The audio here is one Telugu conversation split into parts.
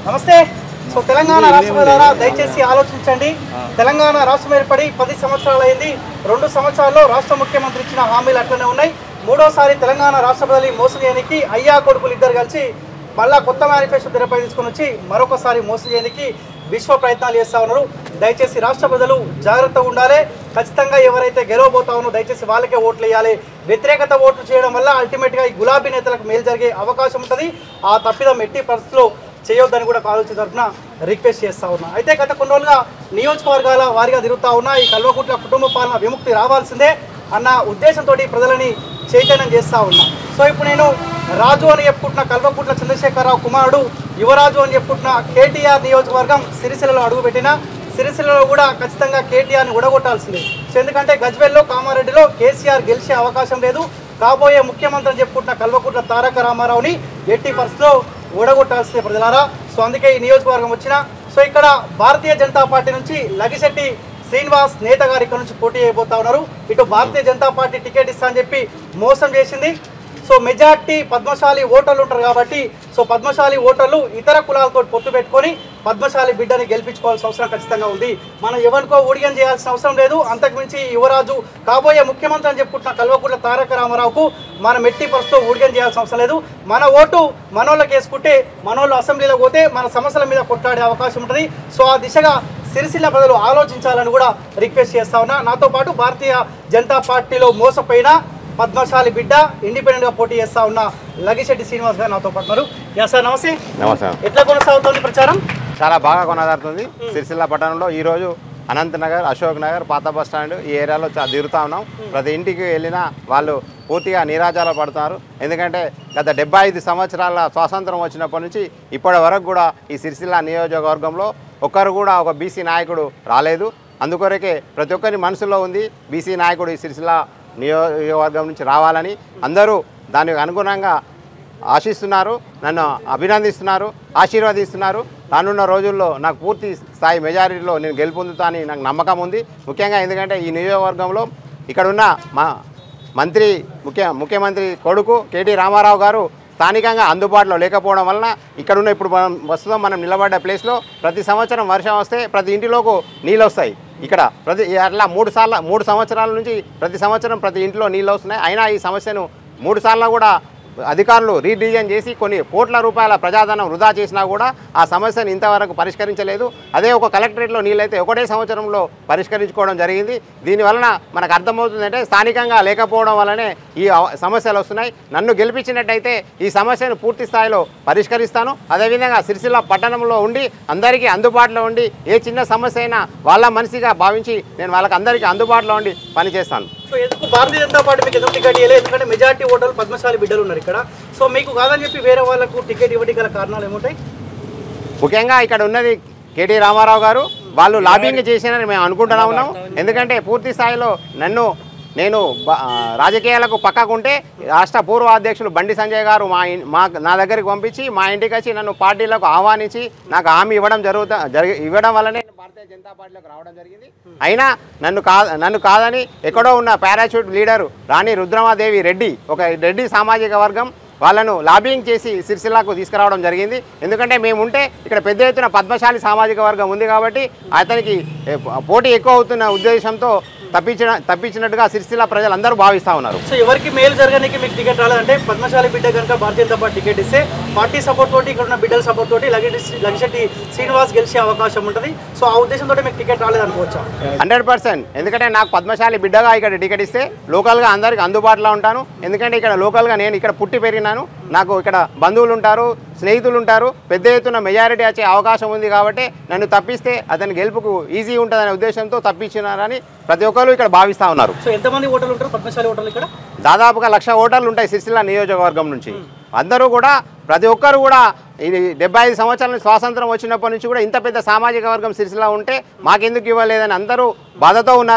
నమస్తే సో తెలంగాణ రాష్ట్ర ప్రజలారా దయచేసి ఆలోచించండి తెలంగాణ రాష్ట్రం ఏర్పడి పది సంవత్సరాలు అయింది రెండు సంవత్సరాల్లో రాష్ట్ర ముఖ్యమంత్రి ఇచ్చిన హామీలు అట్లనే ఉన్నాయి మూడోసారి తెలంగాణ రాష్ట్ర ప్రజలు మోసం చేయడానికి అయ్యా కొడుకులు ఇద్దరు కలిసి మళ్ళా కొత్త మేనిఫెస్టో తెరపై తీసుకొని వచ్చి మరొకసారి మోసం చేయడానికి విశ్వ ప్రయత్నాలు చేస్తా ఉన్నారు దయచేసి రాష్ట్ర ప్రజలు జాగ్రత్తగా ఉండాలి ఖచ్చితంగా ఎవరైతే గెలవబోతా ఉన్నారో దయచేసి వాళ్ళకే ఓట్లు వేయాలి వ్యతిరేకత ఓట్లు చేయడం వల్ల అల్టిమేట్గా ఈ గులాబీ నేతలకు మేలు జరిగే అవకాశం ఉంటుంది ఆ తప్పిదం ఎట్టి పరిస్థితుల్లో చేయొద్దని కూడా కాలేజీ తరఫున రిక్వెస్ట్ చేస్తా ఉన్నా అయితే గత కొన్ని రోజులుగా నియోజకవర్గాల వారిగా తిరుగుతా ఉన్నా ఈ కల్వకుట్ల కుటుంబ పాలన విముక్తి రావాల్సిందే అన్న ఉద్దేశంతో ప్రజలని చైతన్యం చేస్తా ఉన్నా సో ఇప్పుడు నేను రాజు అని చెప్పుకుంటున్న కల్వకుట్ల చంద్రశేఖరరావు కుమారుడు యువరాజు అని చెప్పుకుంటున్న కేటీఆర్ నియోజకవర్గం సిరిసిల్లలో అడుగుపెట్టిన సిరిసిల్లలో కూడా ఖచ్చితంగా కేటీఆర్ని ఉడగొట్టాల్సిందే సో ఎందుకంటే గజ్వెల్లో కామారెడ్డిలో కేసీఆర్ గెలిచే అవకాశం లేదు కాబోయే ముఖ్యమంత్రి అని చెప్పుకుంటున్న కల్వకుట్ల తారక రామారావుని ఎట్టి పరిస్థితిలో ఓడగొట్టాల్సిందే ప్రజలారా సో అందుకే ఈ నియోజకవర్గం వచ్చిన సో ఇక్కడ భారతీయ జనతా పార్టీ నుంచి లగిశెట్టి శ్రీనివాస్ నేత గారు ఇక్కడ నుంచి పోటీ చేయబోతా ఉన్నారు ఇటు భారతీయ జనతా పార్టీ టికెట్ ఇస్తా అని చెప్పి మోసం చేసింది సో మెజార్టీ పద్మశాలి ఓటర్లు ఉంటారు కాబట్టి సో పద్మశాలి ఓటర్లు ఇతర కులాలతో పొత్తు పెట్టుకొని పద్మశాలి బిడ్డని గెలిపించుకోవాల్సిన అవసరం ఖచ్చితంగా ఉంది మనం ఎవరికో ఊడిగం చేయాల్సిన అవసరం లేదు అంతకుమించి యువరాజు కాబోయే ముఖ్యమంత్రి అని చెప్పుకుంటున్న కల్వకుంట్ల తారక రామారావుకు మనం ఎట్టి పరిస్థితిలో ఊడిగం చేయాల్సిన అవసరం లేదు మన ఓటు మనోళ్ళకి వేసుకుంటే మనోళ్ళు అసెంబ్లీలో పోతే మన సమస్యల మీద కొట్లాడే అవకాశం ఉంటుంది సో ఆ దిశగా సిరిసిల్ల ప్రజలు ఆలోచించాలని కూడా రిక్వెస్ట్ చేస్తా ఉన్నా నాతో పాటు భారతీయ జనతా పార్టీలో మోసపోయిన పద్మశాలి బిడ్డ ఇండిపెండెంట్ గా పోటీ చేస్తా ఉన్న లగిశెట్టి శ్రీనివాస్ గారు నాతో పాటు ఉన్నారు యా సార్ నమస్తే నమస్కారం ఎట్లా కొనసాగుతోంది ప్రచారం చాలా బాగా కొనసాగుతుంది సిరిసిల్ల పట్టణంలో ఈరోజు అనంత్ నగర్ అశోక్ నగర్ పాత బస్ స్టాండ్ ఈ ఏరియాలో చాలా తిరుగుతూ ఉన్నాం ప్రతి ఇంటికి వెళ్ళినా వాళ్ళు పూర్తిగా నీరాజాలు పడుతున్నారు ఎందుకంటే గత డెబ్బై ఐదు సంవత్సరాల స్వాతంత్రం వచ్చినప్పటి నుంచి ఇప్పటి వరకు కూడా ఈ సిరిసిల్ల నియోజకవర్గంలో ఒక్కరు కూడా ఒక బీసీ నాయకుడు రాలేదు అందుకొరకే ప్రతి ఒక్కరి మనసులో ఉంది బీసీ నాయకుడు ఈ సిరిసిల్ల నియోజకవర్గం నుంచి రావాలని అందరూ దానికి అనుగుణంగా ఆశిస్తున్నారు నన్ను అభినందిస్తున్నారు ఆశీర్వదిస్తున్నారు రానున్న రోజుల్లో నాకు పూర్తి స్థాయి మెజారిటీలో నేను గెలుపొందుతానని నాకు నమ్మకం ఉంది ముఖ్యంగా ఎందుకంటే ఈ నియోజకవర్గంలో ఇక్కడ ఉన్న మా మంత్రి ముఖ్య ముఖ్యమంత్రి కొడుకు కేటీ రామారావు గారు స్థానికంగా అందుబాటులో లేకపోవడం వలన ఇక్కడ ఉన్న ఇప్పుడు మనం ప్రస్తుతం మనం నిలబడ్డ ప్లేస్లో ప్రతి సంవత్సరం వర్షం వస్తే ప్రతి ఇంటిలోకి నీళ్ళు వస్తాయి ఇక్కడ ప్రతి అట్లా మూడు సార్లు మూడు సంవత్సరాల నుంచి ప్రతి సంవత్సరం ప్రతి ఇంట్లో నీళ్ళు వస్తున్నాయి అయినా ఈ సమస్యను మూడు సార్లు కూడా అధికారులు రీడిజైన్ చేసి కొన్ని కోట్ల రూపాయల ప్రజాధనం వృధా చేసినా కూడా ఆ సమస్యను ఇంతవరకు పరిష్కరించలేదు అదే ఒక కలెక్టరేట్లో నీళ్ళైతే ఒకటే సంవత్సరంలో పరిష్కరించుకోవడం జరిగింది దీనివలన మనకు అర్థమవుతుందంటే స్థానికంగా లేకపోవడం వల్లనే ఈ అవ- సమస్యలు వస్తున్నాయి నన్ను గెలిపించినట్టయితే ఈ సమస్యను పూర్తి స్థాయిలో పరిష్కరిస్తాను అదేవిధంగా సిరిసిల్ల పట్టణంలో ఉండి అందరికీ అందుబాటులో ఉండి ఏ చిన్న సమస్య అయినా వాళ్ళ మనిషిగా భావించి నేను వాళ్ళకి అందరికీ అందుబాటులో ఉండి పనిచేస్తాను సో ఎందుకు భారతీయ జనతా పార్టీ మీకు ఎందుకు టికెట్ ఇవ్వలేదు ఎందుకంటే మెజార్టీ ఓటర్లు పద్మశాలి బిడ్డలు ఉన్నారు ఇక్కడ సో మీకు కాదని చెప్పి వేరే వాళ్ళకు టికెట్ ఇవ్వడం గల కారణాలు ఏముంటాయి ముఖ్యంగా ఇక్కడ ఉన్నది కేటీ రామారావు గారు వాళ్ళు లాబింగ్ చేసినారని మేము అనుకుంటున్నా ఉన్నాం ఎందుకంటే పూర్తి స్థాయిలో నన్ను నేను బ- ఆ, రాజకీయాలకు పక్కకుంటే రాష్ట్ర పూర్వ అధ్యక్షులు బండి సంజయ్ గారు మా ఇన్- మా నా దగ్గరికి పంపించి మా ఇంటికి వచ్చి నన్ను పార్టీలకు ఆహ్వానించి నాకు హామీ ఇవ్వడం జరుగుతా జరిగి ఇవ్వడం వల్లనే నేను భారతీయ జనతా పార్టీలోకి రావడం జరిగింది అయినా నన్ను కా నన్ను కాదని ఎక్కడో ఉన్న పారాషూట్ లీడరు రాణి రుద్రమాదేవి రెడ్డి ఒక రెడ్డి సామాజిక వర్గం వాళ్ళను లాబింగ్ చేసి సిరిసిల్లాకు తీసుకురావడం జరిగింది ఎందుకంటే మేము ఉంటే ఇక్కడ పెద్ద ఎత్తున పద్మశాలి సామాజిక వర్గం ఉంది కాబట్టి అతనికి ఏ, పోటీ ఎక్కువ అవుతున్న ఉద్దేశంతో తప్పించిన తప్పించినట్టుగా సిరిసిల్ల ప్రజలందరూ భావిస్తూ ఉన్నారు సో ఎవరికి మేలు జరగడానికి మీకు టికెట్ రాలేదంటే పద్మశాలి బిడ్డ కనుక భారతీయ జనతా పార్టీ టికెట్ ఇస్తే పార్టీ సపోర్ట్ తోటి ఇక్కడ ఉన్న బిడ్డల సపోర్ట్ తోటి లగిశెట్టి లగిశెట్టి శ్రీనివాస్ గెలిచే అవకాశం ఉంటుంది సో ఆ ఉద్దేశంతో మీకు టికెట్ రాలేదనుకోవచ్చా హండ్రెడ్ పర్సెంట్ ఎందుకంటే నాకు పద్మశాలి బిడ్డగా ఇక్కడ టికెట్ ఇస్తే లోకల్గా అందరికి అందుబాటులో ఉంటాను ఎందుకంటే ఇక్కడ లోకల్గా నేను ఇక్కడ పుట్టి పెరిగినాను నాకు ఇక్కడ బంధువులు ఉంటారు స్నేహితులు ఉంటారు పెద్ద ఎత్తున మెజారిటీ వచ్చే అవకాశం ఉంది కాబట్టి నన్ను తప్పిస్తే అతని గెలుపుకు ఈజీ ఉంటుందనే ఉద్దేశంతో తప్పించినారని ప్రతి ఒక్కరు ఇక్కడ భావిస్తూ ఉన్నారు సో ఎంతమంది ఓటర్లు ఉంటారు పద్మశాలి ఓటర్లు ఇక్కడ దాదాపుగా లక్ష ఓటర్లు ఉంటాయి సిరిసిల్ల నియోజకవర్గం నుంచి అందరూ కూడా ప్రతి ఒక్కరు కూడా ఇది డెబ్బై ఐదు సంవత్సరాల నుంచి స్వాతంత్రం వచ్చినప్పటి నుంచి కూడా ఇంత పెద్ద సామాజిక వర్గం సిరిసిల్ల ఉంటే మాకెందుకు ఇవ్వలేదని అందరూ బాధతో ఉన్నారు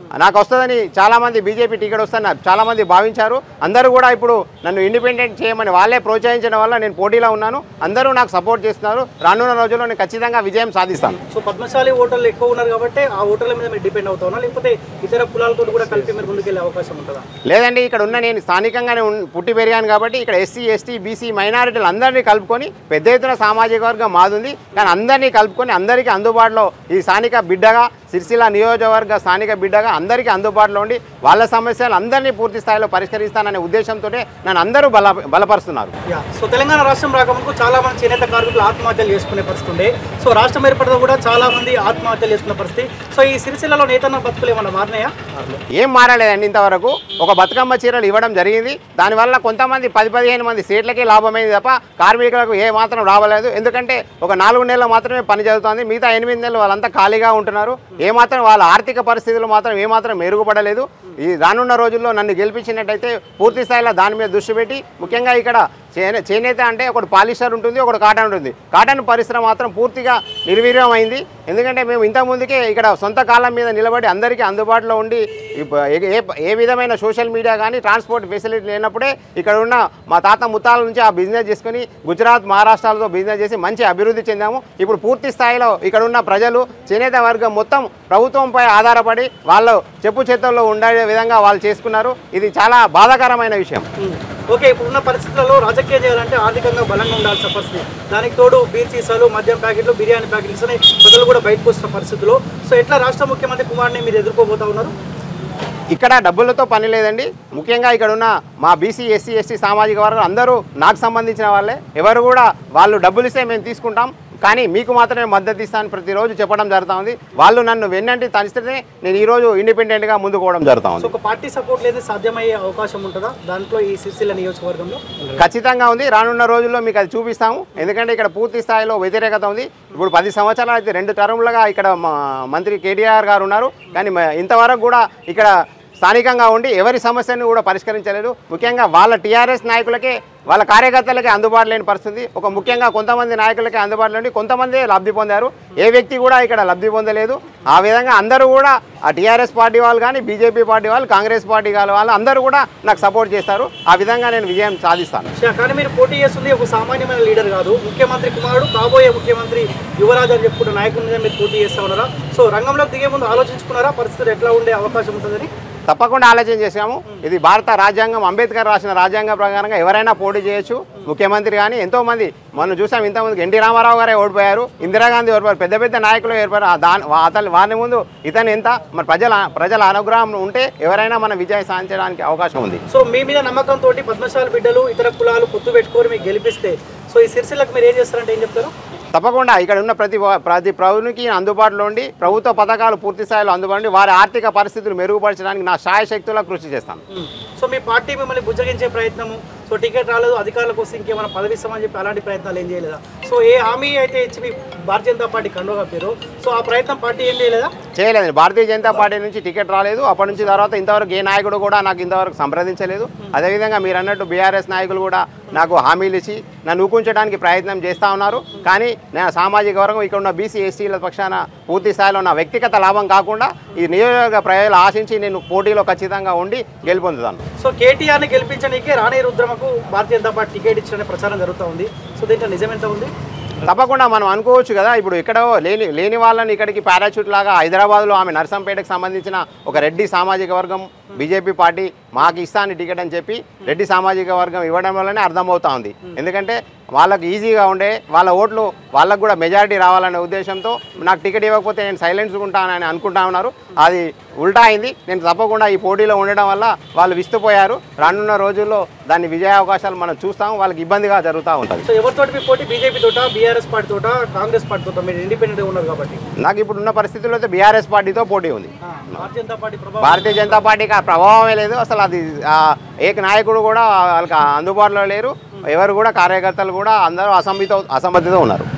నాకు వస్తుందని చాలామంది బీజేపీ టికెట్ వస్తుందని చాలామంది భావించారు అందరూ కూడా ఇప్పుడు నన్ను ఇండిపెండెంట్ చేయమని వాళ్ళే ప్రోత్సహించడం వల్ల నేను పోటీలో ఉన్నాను అందరూ నాకు సపోర్ట్ చేస్తున్నారు రానున్న రోజుల్లో నేను ఖచ్చితంగా విజయం సాధిస్తాను సో పద్మశాలి ఓటర్లు ఎక్కువ ఉన్నారు కాబట్టి ఆ ఓటర్ల మీద మీరు డిపెండ్ అవుతారా లేకపోతే ఇతర కులాలతో కూడా కలిపి మీరు ముందుకెళ్ళే అవకాశం ఉంటుందా లేదండి ఇక్కడ ఉన్న నేను స్థానికంగానే ఉన్- పుట్టి పెరిగాను కాబట్టి ఇక్కడ ఎస్సీ ఎస్టీ బీసీ మైనారిటీలు అందరినీ కలుపుకొని పెద్ద ఎత్తున సామాజిక వర్గం మాదుంది కానీ అందరినీ కలుపుకొని అందరికీ అందుబాటులో ఈ స్థానిక బిడ్డగా సిరిసిల్ల నియోజకవర్గ స్థానిక బిడ్డగా అందరికీ అందుబాటులో ఉండి వాళ్ళ సమస్యలు అందరినీ పూర్తి స్థాయిలో పరిష్కరిస్తాననే ఉద్దేశంతో నన్ను అందరూ బల బలపరుస్తున్నారు యా సో తెలంగాణ రాష్ట్రం రాకముందుకు చాలా మంది చేనేత కార్మికులు ఆత్మహత్యలు చేసుకునే పరిస్థితి ఉండే సో రాష్ట్రం ఏర్పడతో కూడా చాలా మంది ఆత్మహత్యలు చేసుకునే పరిస్థితి సో ఈ సిరిసిల్లలో నేతన్న బతుకులు ఏమన్నా మారినాయా ఏం మారలేదండి ఇంతవరకు ఒక బతుకమ్మ చీరలు ఇవ్వడం జరిగింది దానివల్ల కొంతమంది పది పదిహేను మంది సీట్లకే లాభమైంది తప్ప కార్మికులకు ఏ మాత్రం రావలేదు ఎందుకంటే ఒక నాలుగు నెలలు మాత్రమే పని జరుగుతుంది మిగతా ఎనిమిది నెలలు వాళ్ళంతా ఖాళీగా ఉంటున్నారు ఏ మాత్రం వాళ్ళ ఆర్థిక పరిస్థితులు మాత్రం ఏ మాత్రం మెరుగుపడలేదు ఈ రానున్న రోజుల్లో నన్ను గెలిపించినట్టయితే పూర్తి స్థాయిలో దాని మీద దృష్టి పెట్టి ముఖ్యంగా ఇక్కడ చేనే చేనేత అంటే ఒకటి పాలిస్టర్ ఉంటుంది ఒకటి కాటన్ ఉంటుంది కాటన్ పరిశ్రమ మాత్రం పూర్తిగా నిర్వీర్యం అయింది ఎందుకంటే మేము ఇంతకుముందుకే ఇక్కడ సొంత కాలం మీద నిలబడి అందరికీ అందుబాటులో ఉండి ఇప్ప- ఏ- ఏ ఏ విధమైన సోషల్ మీడియా కానీ ట్రాన్స్పోర్ట్ ఫెసిలిటీ లేనప్పుడే ఇక్కడ ఉన్న మా తాత ముత్తాల నుంచి ఆ బిజినెస్ చేసుకుని గుజరాత్ మహారాష్ట్రాలతో బిజినెస్ చేసి మంచి అభివృద్ధి చెందాము ఇప్పుడు పూర్తి స్థాయిలో ఇక్కడ ఉన్న ప్రజలు చేనేత వర్గం మొత్తం ప్రభుత్వంపై ఆధారపడి వాళ్ళు చెప్పు చేతుల్లో ఉండే విధంగా వాళ్ళు చేసుకున్నారు ఇది చాలా బాధాకరమైన విషయం ఓకే ఇప్పుడున్న పరిస్థితులలో రాజకీయం చేయాలంటే ఆర్థికంగా బలంగా ఉండాల్సిన పరిస్థితి దానికి తోడు బీర్ సీసాలు మద్యం ప్యాకెట్లు బిర్యానీ ప్యాకెట్స్ అని ప్రజలు కూడా బయటకు వస్తున్న పరిస్థితుల్లో సో ఎట్లా రాష్ట్ర ముఖ్యమంత్రి కుమార్ని మీరు ఎదుర్కోబోతా ఉన్నారు ఇక్కడ డబ్బులతో పని లేదండి ముఖ్యంగా ఇక్కడ ఉన్న మా బీసీ ఎస్సీ ఎస్టీ సామాజిక వర్గం అందరూ నాకు సంబంధించిన వాళ్ళే ఎవరు కూడా వాళ్ళు డబ్బులు ఇస్తే మేము తీసుకుంటాం కానీ మీకు మాత్రమే మద్దతు ఇస్తాను ప్రతిరోజు చెప్పడం జరుగుతూ ఉంది వాళ్ళు నన్ను వెన్నంటి తనిస్తేనే నేను ఈరోజు ఇండిపెండెంట్గా ముందుకు పోవడం జరుగుతూ సో ఉంది ఒక పార్టీ సపోర్ట్ లేదు సాధ్యమయ్యే అవకాశం ఉంటుందా దాంట్లో ఈ సిరిసిల్ల నియోజకవర్గంలో ఖచ్చితంగా ఉంది రానున్న రోజుల్లో మీకు అది చూపిస్తాము ఎందుకంటే ఇక్కడ పూర్తి స్థాయిలో వ్యతిరేకత ఉంది ఇప్పుడు పది సంవత్సరాలు అయితే రెండు టర్ములుగా ఇక్కడ మా మంత్రి కేటీఆర్ గారు ఉన్నారు కానీ మ- ఇంతవరకు కూడా ఇక్కడ స్థానికంగా ఉండి ఎవరి సమస్యను కూడా పరిష్కరించలేదు ముఖ్యంగా వాళ్ళ టీఆర్ఎస్ నాయకులకే వాళ్ళ కార్యకర్తలకే అందుబాటు లేని పరిస్థితి ఒక ముఖ్యంగా కొంతమంది నాయకులకే అందుబాటులో ఉండి కొంతమంది లబ్ధి పొందారు ఏ వ్యక్తి కూడా ఇక్కడ లబ్ధి పొందలేదు ఆ విధంగా అందరూ కూడా ఆ టీఆర్ఎస్ పార్టీ వాళ్ళు కానీ బీజేపీ పార్టీ వాళ్ళు కాంగ్రెస్ పార్టీ వాళ్ళు అందరూ కూడా నాకు సపోర్ట్ చేస్తారు ఆ విధంగా నేను విజయం సాధిస్తాను యా, కానీ మీరు పోటీ చేస్తుంది ఒక సామాన్యమైన లీడర్ కాదు ముఖ్యమంత్రి కుమారుడు కాబోయే ముఖ్యమంత్రి యువరాజు అని చెప్పుకుంటున్న నాయకుడి మీద మీరు పోటీ చేస్తా ఉన్నారా సో రంగంలోకి దిగే ముందు ఆలోచించుకున్నారా పరిస్థితులు ఎట్లా ఉండే అవకాశం ఉంటుందని తప్పకుండా ఆలోచన చేశాము ఇది భారత రాజ్యాంగం అంబేద్కర్ రాసిన రాజ్యాంగ ప్రకారంగా ఎవరైనా పోటీ చేయొచ్చు ముఖ్యమంత్రి కానీ ఎంతో మంది మనం చూసాం ఇంతకుముందు ఎన్టీ రామారావు గారే ఓడిపోయారు ఇందిరాగాంధీ ఓడిపోయారు పెద్ద పెద్ద నాయకులు ఏర్పడారు ఆ దాని వా- అతను వారి ముందు ఇతను ఎంత మరి ప్రజల ప్రజల అనుగ్రహం ఉంటే ఎవరైనా మన విజయం సాధించడానికి అవకాశం ఉంది సో మీ మీద నమ్మకంతో పద్మశాలి బిడ్డలు ఇతర కులాలు పొత్తు పెట్టుకొని మీకు గెలిపిస్తే సో ఈ సిరిసిల్లకు మీరు ఏం చేస్తారంటే ఏం చెప్తారు తప్పకుండా ఇక్కడ ఉన్న ప్రతి వా- ప్రతి పౌరునికి అందుబాటులో ఉండి ప్రభుత్వ పథకాలు పూర్తి స్థాయిలో అందుబాటులో ఉండి వారి ఆర్థిక పరిస్థితులు మెరుగుపరచడానికి నా శాయశక్తులా కృషి చేస్తాను ఉమ్. సో మీ పార్టీ మిమ్మల్ని బుజ్జగించే ప్రయత్నము సో టికెట్ రాలేదు అధికారుల కోసం ఇంకేమైనా పదవి ఇస్తామని చెప్పి అలాంటి ప్రయత్నాలు ఏం చేయలేదా సో ఏ హామీ అయితే ఇచ్చి మీ భారతీయ జనతా పార్టీ కండువ కప్పారో సో ఆ ప్రయత్నం పార్టీ ఏం చేయలేదా చేయలేదు భారతీయ జనతా పార్టీ నుంచి టికెట్ రాలేదు అప్పటి నుంచి తర్వాత ఇంతవరకు ఏ నాయకుడు కూడా నాకు ఇంతవరకు సంప్రదించలేదు అదేవిధంగా మీరు అన్నట్టు బీఆర్ఎస్ నాయకులు కూడా నాకు హామీలు ఇచ్చి నన్ను ఊకుంచడానికి ప్రయత్నం చేస్తూ ఉన్నారు కానీ నేను సామాజిక వర్గం ఇక్కడ ఉన్న బీసీ ఎస్సీల పక్షాన పూర్తి స్థాయిలో నా వ్యక్తిగత లాభం కాకుండా ఈ నియోజకవర్గ ప్రజలు ఆశించి నేను పోటీలో ఖచ్చితంగా ఉండి గెలుపొందుతాను సో కేటీఆర్ని గెలిపించడానికి రాణి రుద్రమకు భారతీయ జనతా పార్టీ టికెట్ ఇచ్చిన ప్రచారం జరుగుతూ ఉంది సో దీంట్లో నిజం ఎంత ఉంది తప్పకుండా మనం అనుకోవచ్చు కదా ఇప్పుడు ఎక్కడో లేని లేని వాళ్ళని ఇక్కడికి పారాచూట్ లాగా హైదరాబాద్లో ఆమె నర్సంపేటకు సంబంధించిన ఒక రెడ్డి సామాజిక వర్గం బీజేపీ పార్టీ మాకు ఇస్తాను టికెట్ అని చెప్పి రెడ్డి సామాజిక వర్గం ఇవ్వడం వల్లనే అర్థమవుతా ఉంది ఎందుకంటే వాళ్ళకు ఈజీగా ఉండే వాళ్ళ ఓట్లు వాళ్ళకు కూడా మెజారిటీ రావాలనే ఉద్దేశంతో నాకు టికెట్ ఇవ్వకపోతే నేను సైలెన్స్గా ఉంటానని అనుకుంటా ఉన్నారు అది ఉల్టా అయింది నేను తప్పకుండా ఈ పోటీలో ఉండడం వల్ల వాళ్ళు విస్తుపోయారు రానున్న రోజుల్లో దాని విజయ అవకాశాలు మనం చూస్తాం వాళ్ళకి ఇబ్బందిగా జరుగుతూ ఉంటుంది సో ఎవరితోటి మీ పోటీ బీజేపీ తోట బీఆర్ఎస్ పార్టీ తోట కాంగ్రెస్ పార్టీ తోట మీరు ఇండిపెండెంట్గా ఉన్నారు కాబట్టి నాకు ఇప్పుడు ఉన్న పరిస్థితుల్లో అయితే బీఆర్ఎస్ పార్టీతో పోటీ ఉంది ఆ, భారతీయ జనతా పార్టీ ప్రభావం భారతీయ జనతా పార్టీకి ఆ ప్రభావమే లేదు అసలు అది ఆ, ఏక నాయకుడు కూడా వాళ్ళకి అందుబాటులో లేరు ఎవరు కూడా కార్యకర్తలు కూడా అందరూ అసమ్మతితో అసమ్మతితో ఉన్నారు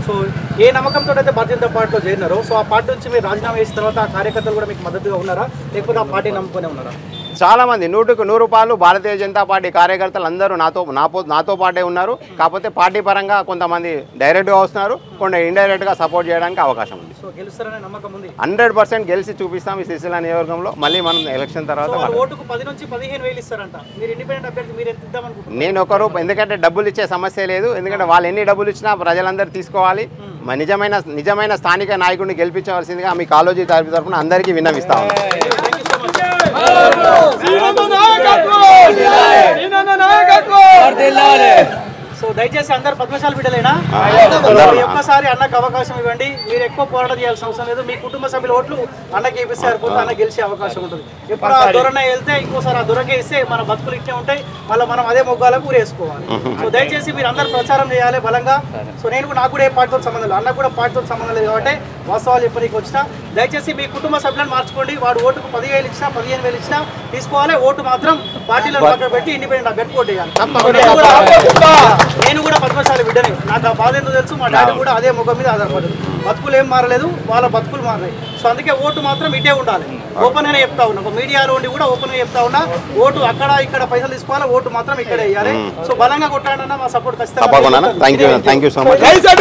సో ఏ నమ్మకంతో అయితే భారతీయ జనతా పార్టీలో చేరినారో సో ఆ పార్టీ నుంచి మీరు రాజీనామా చేసిన తర్వాత ఆ కార్యకర్తలు కూడా మీకు మద్దతుగా ఉన్నారా లేకపోతే ఆ పార్టీ నమ్ముకునే ఉన్నారా చాలా మంది నూటుకు నూరు రూపాయలు భారతీయ జనతా పార్టీ కార్యకర్తలు అందరూ నాతో నాతో నాతో పాటే ఉన్నారు కాకపోతే పార్టీ పరంగా కొంతమంది డైరెక్ట్గా వస్తున్నారు కొంత ఇండైరెక్ట్గా సపోర్ట్ చేయడానికి అవకాశం ఉంది సో గెలుస్తారనే నమ్మకం ఉంది హండ్రెడ్ పర్సెంట్ గెలిచి చూపిస్తాం ఈ సిరిసిల్ల నియోజకవర్గంలో మళ్ళీ మనం ఎలక్షన్ తర్వాత సో వాళ్ళ మాట్లాడదాం. ఓటుకు పది నుంచి పదిహేను వేలు ఇస్తారంట మీరు ఇండిపెండెంట్ అభ్యర్థి మీరు ఎంత ఇద్దాం అనుకుంటున్నారు నేను ఒక రూపాయి ఎందుకంటే డబ్బులు ఇచ్చే సమస్య లేదు ఎందుకంటే వాళ్ళు ఎన్ని డబ్బులు ఇచ్చినా ప్రజలందరూ తీసుకోవాలి మ- నిజమైన నిజమైన స్థానిక నాయకుడిని గెలిపించవలసిందిగా మీ కాలేజీ తరపు తరపున అందరికీ విన్నవిస్తా ఉన్నాను. సో దయచేసి అందరు పద్మశాల బిడ్డలేనా ఆ, సో అందరూ. ఈ ఒక్కసారి అన్నకు అవకాశం ఇవ్వండి మీరు ఎక్కువ పోరాటం చేయాల్సిన అవసరం లేదు మీ కుటుంబ సభ్యుల ఓట్లు అన్నకి ఇప్పిస్తారు పోతే అన్న గెలిచే అవకాశం ఉంటుంది ఎప్పుడు ఆ దొరన వెళ్తే ఇంకోసారి ఆ దొరకే ఇస్తే మన బతుకులు ఇట్టే ఉంటాయి మళ్ళీ మనం అదే మొగ్గాలకు ఊరేసుకోవాలి సో దయచేసి మీరు అందరు ప్రచారం చేయాలి బలంగా సో నేను కూడా నాకు కూడా ఏ పార్టీతో సంబంధం లేదు అన్నకు కూడా పార్టీతో సంబంధం లేదు కాబట్టి వాస్తవాలు చెప్పడానికి వచ్చిన దయచేసి మీ కుటుంబ సభ్యులను మార్చుకోండి వాడు ఓటుకు పదివేలు ఇచ్చినా పదిహేను వేలు ఇచ్చినా తీసుకోవాలి ఓటు మాత్రం పార్టీలో పక్కన పెట్టి ఇండిపెండెంట్ అభ్యర్థి ఓటు వేయాలి నేను కూడా- నేను కూడా పద్మశాలి బిడ్డని నాకు ఆ బాధ ఎందుకు తెలుసు మా డాడీ కూడా అదే ముఖం మీద ఆధారపడదు బతుకులు ఏం మారలేదు వాళ్ళ బతుకులు మారాయి సో అందుకే ఓటు మాత్రం ఇటే ఉండాలి ఓపెన్ గానే చెప్తా ఉన్నా ఒక మీడియాలో ఉండి కూడా ఓపెన్ గా చెప్తా ఉన్నా ఓటు అక్కడ ఇక్కడ పైసలు తీసుకోవాలి ఓటు మాత్రం ఇక్కడే వేయాలి సో బలంగా కొట్టాడన్నా మా సపోర్ట్ తప్పకుండా thank you thank you so much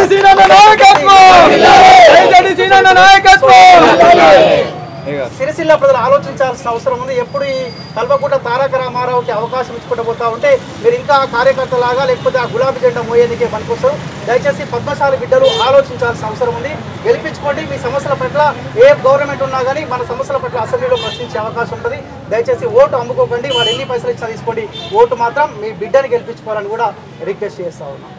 Sircilla ప్రజలు ఆలోచించాల్సిన అవసరం ఉంది ఎప్పుడు ఈ కల్పకుంట తారక రామారావుకి అవకాశం ఇచ్చుకుంటూ పోతా ఉంటే మీరు ఇంకా ఆ కార్యకర్తలాగా లేకపోతే ఆ గులాబీ జెండా మోయేందుకే పనికొస్తారు దయచేసి పద్మశాలి బిడ్డలు ఆలోచించాల్సిన అవసరం ఉంది గెలిపించుకోండి మీ సమస్యల పట్ల ఏ గవర్నమెంట్ ఉన్నా కానీ మన సమస్యల పట్ల అసెంబ్లీలో ప్రశ్నించే అవకాశం ఉంటుంది దయచేసి ఓటు అమ్ముకోకండి వాడు ఎన్ని పైసలు ఇచ్చినా తీసుకోండి ఓటు మాత్రం మీ బిడ్డని గెలిపించుకోవాలని కూడా రిక్వెస్ట్ చేస్తా ఉన్నాం